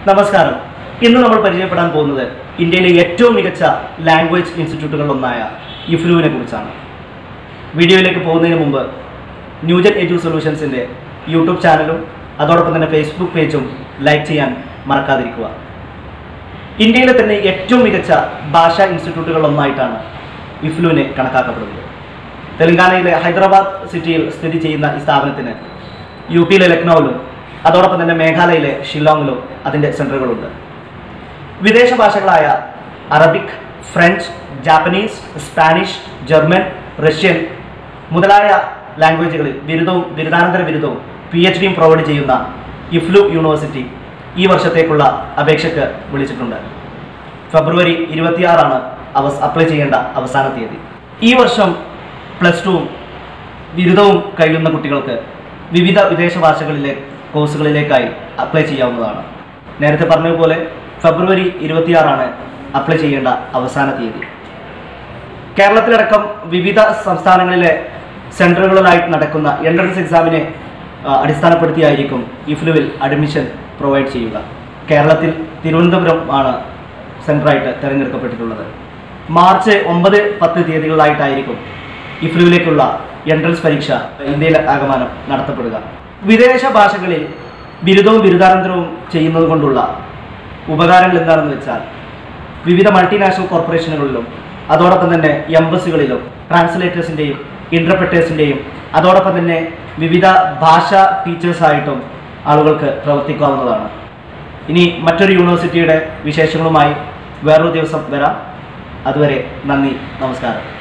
നമസ്കാരം ഇന്ന് നമ്മൾ പരിചയപ്പെടാൻ പോകുന്നത് ഇന്ത്യയിലെ ഏറ്റവും മികച്ച ലാംഗ്വേജ് ഇൻസ്റ്റിറ്റ്യൂട്ടുകളിലൊന്നായ ഇഫ്ലുവിനെ കുറിച്ചാണ് വീഡിയോയിലേക്ക് പോകുന്നതിന് മുമ്പ് ന്യൂജൻ എഡ്യൂ സൊല്യൂഷൻസിൻ്റെ യൂട്യൂബ് ചാനലും അതോടൊപ്പം തന്നെ ഫേസ്ബുക്ക് പേജും ലൈക്ക് ചെയ്യാൻ മറക്കാതിരിക്കുക ഇന്ത്യയിലെ തന്നെ ഏറ്റവും മികച്ച ഭാഷാ ഇൻസ്റ്റിറ്റ്യൂട്ടുകളിലൊന്നായിട്ടാണ് ഇഫ്ലുവിനെ കണക്കാക്കപ്പെടുന്നത് തെലങ്കാനയിലെ ഹൈദരാബാദ് സിറ്റിയിൽ സ്ഥിതി ചെയ്യുന്ന ഈ സ്ഥാപനത്തിന് യു പിയിലെ ലക്നൌവിലും അതോടൊപ്പം തന്നെ മേഘാലയയിലെ ഷില്ലോങ്ങിലും അതിൻ്റെ സെൻറ്ററുകളുണ്ട് വിദേശ ഭാഷകളായ Arabic French Japanese Spanish German Russian മുതലായ ലാംഗ്വേജുകളിൽ ബിരുദവും ബിരുദാനന്തര ബിരുദവും പി എച്ച് ഡിയും പ്രൊവൈഡ് ചെയ്യുന്ന ഇഫ്ലു യൂണിവേഴ്സിറ്റി ഈ വർഷത്തേക്കുള്ള അപേക്ഷയ്ക്ക് വിളിച്ചിട്ടുണ്ട് ഫെബ്രുവരി ഇരുപത്തിയാറാണ് അവസ് അപ്ലൈ ചെയ്യേണ്ട അവസാന തീയതി ഈ വർഷം പ്ലസ് ടുവും ബിരുദവും കഴിയുന്ന കുട്ടികൾക്ക് വിവിധ വിദേശ ഭാഷകളിലെ കോഴ്സുകളിലേക്കായി അപ്ലൈ ചെയ്യാവുന്നതാണ് നേരത്തെ പറഞ്ഞതുപോലെ ഫെബ്രുവരി ഇരുപത്തിയാറാണ് അപ്ലൈ ചെയ്യേണ്ട അവസാന തീയതി കേരളത്തിലടക്കം വിവിധ സംസ്ഥാനങ്ങളിലെ സെൻറ്ററുകളിലായി നടക്കുന്ന എൻട്രൻസ് എക്സാമിനെ ആ, അടിസ്ഥാനപ്പെടുത്തിയായിരിക്കും ഇഫ്ലുവിൽ അഡ്മിഷൻ പ്രൊവൈഡ് ചെയ്യുക കേരളത്തിൽ തിരുവനന്തപുരം ആണ് സെൻറ്ററായിട്ട് തിരഞ്ഞെടുക്കപ്പെട്ടിട്ടുള്ളത് മാർച്ച് ഒമ്പത് പത്ത് തീയതികളിലായിട്ടായിരിക്കും ഇഫ്ലുവിലേക്കുള്ള എൻട്രൻസ് പരീക്ഷ ഇന്ത്യയിൽ ആകമാനം നടത്തപ്പെടുക വിദേശ ഭാഷകളിൽ ബിരുദവും ബിരുദാനന്തരവും ചെയ്യുന്നത് കൊണ്ടുള്ള ഉപകാരങ്ങൾ എന്താണെന്ന് വെച്ചാൽ വിവിധ മൾട്ടിനാഷണൽ കോർപ്പറേഷനുകളിലും അതോടൊപ്പം തന്നെ എംബസികളിലും ട്രാൻസ്ലേറ്റേഴ്സിൻ്റെയും ഇൻ്റർപ്രറ്റേഴ്സിൻ്റെയും അതോടൊപ്പം തന്നെ വിവിധ ഭാഷ ടീച്ചേഴ്സായിട്ടും ആളുകൾക്ക് പ്രവർത്തിക്കാവുന്നതാണ് ഇനി മറ്റൊരു യൂണിവേഴ്സിറ്റിയുടെ വിശേഷങ്ങളുമായി വേറൊരു ദിവസം വരാം അതുവരെ നന്ദി നമസ്കാരം